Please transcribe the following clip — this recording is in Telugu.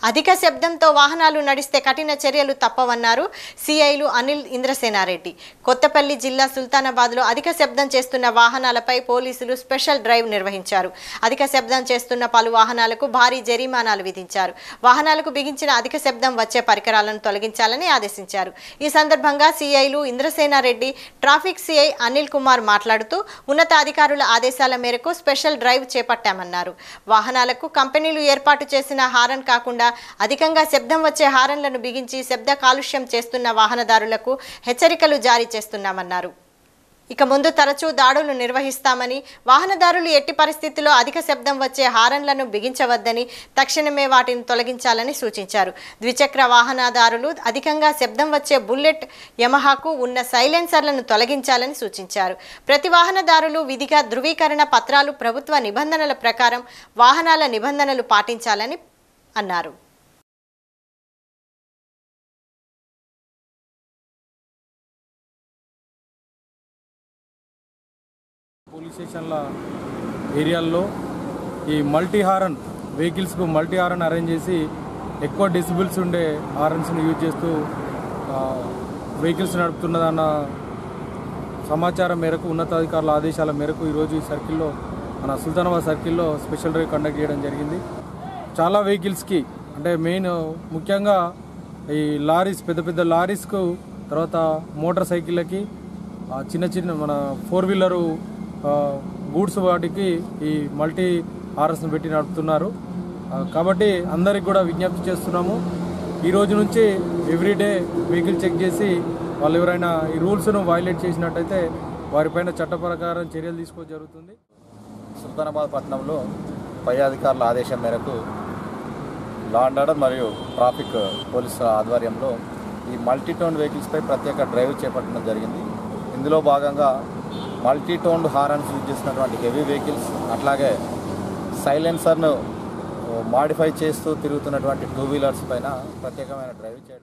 అధిక శబ్దంతో వాహనాలు నడిస్తే కఠిన చర్యలు తప్పవన్నారు సిఐలు అనిల్ ఇంద్రసేనారెడ్డి కొత్తపల్లి జిల్లా సుల్తానాబాద్లో అధిక శబ్దం చేస్తున్న వాహనాలపై పోలీసులు స్పెషల్ డ్రైవ్ నిర్వహించారు అధిక శబ్దం చేస్తున్న పలు వాహనాలకు భారీ జరిమానాలు విధించారు వాహనాలకు బిగించిన అధిక శబ్దం వచ్చే పరికరాలను తొలగించాలని ఆదేశించారు ఈ సందర్భంగా సిఐలు ఇంద్రసేనారెడ్డి ట్రాఫిక్ సిఐ అనిల్ కుమార్ మాట్లాడుతూ ఉన్నతాధికారుల ఆదేశాల మేరకు స్పెషల్ డ్రైవ్ చేపట్టామన్నారు వాహనాలకు కంపెనీలు ఏర్పాటు చేసిన హారన్ కాకుండా అధికంగా శబ్దం వచ్చే హారన్లను బిగించి శబ్ద కాలుష్యం చేస్తున్న వాహనదారులకు హెచ్చరికలు జారీ చేస్తున్నామన్నారు ఇక ముందు తరచూ దాడులు నిర్వహిస్తామని వాహనదారులు ఎట్టి పరిస్థితుల్లో అధిక శబ్దం వచ్చే హారన్లను బిగించవద్దని తక్షణమే వాటిని తొలగించాలని సూచించారు ద్విచక్ర వాహనదారులు అధికంగా శబ్దం వచ్చే బుల్లెట్ యమహాకు ఉన్న సైలెన్సర్లను తొలగించాలని సూచించారు ప్రతి వాహనదారులు విధిగా ధృవీకరణ పత్రాలు ప్రభుత్వ నిబంధనల ప్రకారం వాహనాల నిబంధనలు పాటించాలని అన్నారు పోలీస్ స్టేషన్ల ఏరియాల్లో ఈ మల్టీ హారన్ వెహికల్స్కు మల్టీ హారన్ అరేంజ్ చేసి ఎక్కువ డెసిబుల్స్ ఉండే హారన్స్ని యూజ్ చేస్తూ ఆ, వెహికల్స్ నడుపుతున్నదన్న సమాచారం మేరకు ఉన్నతాధికారుల ఆదేశాల మేరకు ఈరోజు ఈ సర్కిల్లో మన సుల్తానాబాద్ సర్కిల్లో స్పెషల్ డ్రైవ్ కండక్ట్ చేయడం జరిగింది చాలా వెహికల్స్కి అంటే మెయిన్ ముఖ్యంగా ఈ లారీస్ పెద్ద పెద్ద లారీస్కు తర్వాత మోటార్ సైకిళ్ళకి ఆ, చిన్న చిన్న మన ఫోర్ వీలరు ఆ, గూడ్స్ వాటికి ఈ మల్టీ హారస్ను పెట్టి నడుపుతున్నారు ఆ, కాబట్టి అందరికి కూడా విజ్ఞప్తి చేస్తున్నాము ఈ రోజు నుంచి ఎవ్రీడే వెహికల్ చెక్ చేసి వాళ్ళు ఎవరైనా ఈ రూల్స్ను వైలేట్ చేసినట్టయితే వారిపైన చట్ట ప్రకారం చర్యలు తీసుకోవడం జరుగుతుంది సుల్తానాబాద్ పట్టణంలో పై అధికారుల ఆదేశం మేరకు లా అండ్ ఆర్డర్ మరియు ట్రాఫిక్ పోలీసు ఆధ్వర్యంలో ఈ మల్టీ టోన్ వెహికల్స్పై ప్రత్యేక డ్రైవ్ చేపట్టడం జరిగింది ఇందులో భాగంగా మల్టీ టోన్ హారన్స్ యూజ్ చేసినటువంటి హెవీ వెహికల్స్ అట్లాగే సైలెన్సర్ను మాడిఫై చేస్తూ తిరుగుతున్నటువంటి టూ వీలర్స్ పైన ప్రత్యేకమైన డ్రైవ్ చేయడం